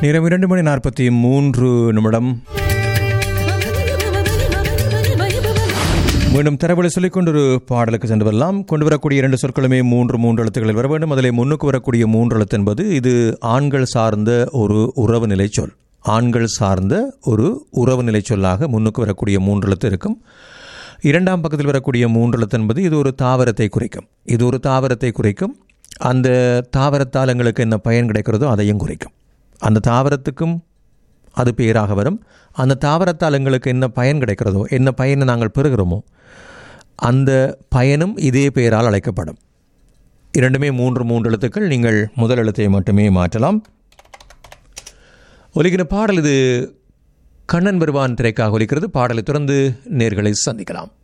நேரம் இரண்டு மணி நாற்பத்தி மூன்று நிமிடம் மீண்டும் தரவழி சொல்லிக்கொண்டு ஒரு பாடலுக்கு சென்று வரலாம் கொண்டு வரக்கூடிய இரண்டு சொற்களுமே மூன்று மூன்று எழுத்துக்களில் வர வேண்டும் அதில் முன்னுக்கு வரக்கூடிய மூன்று எழுத்து என்பது இது ஆண்கள் சார்ந்த ஒரு உறவு நிலை சொல் ஆண்கள் சார்ந்த ஒரு உறவு நிலை சொல்லாக முன்னுக்கு வரக்கூடிய மூன்று எழுத்து இருக்கும் இரண்டாம் பக்கத்தில் வரக்கூடிய மூன்று எழுத்து என்பது இது ஒரு தாவரத்தை குறிக்கும் இது ஒரு தாவரத்தை குறிக்கும் அந்த தாவரத்தால் எங்களுக்கு என்ன பயன் கிடைக்கிறதோ அதையும் குறிக்கும் அந்த தாவரத்துக்கும் அது பேராக வரும் அந்த தாவரத்தால் எங்களுக்கு என்ன பயன் கிடைக்கிறதோ என்ன பயனை நாங்கள் பெறுகிறோமோ அந்த பயனும் இதே பெயரால் அழைக்கப்படும் இரண்டுமே மூன்று மூன்று எழுத்துக்கள் நீங்கள் முதல் எழுத்தை மட்டுமே மாற்றலாம் ஒலிக்கிற பாடல் இது கண்ணன் வருவான் திரைக்காக ஒலிக்கிறது பாடலை தொடர்ந்து நேர்களை சந்திக்கலாம்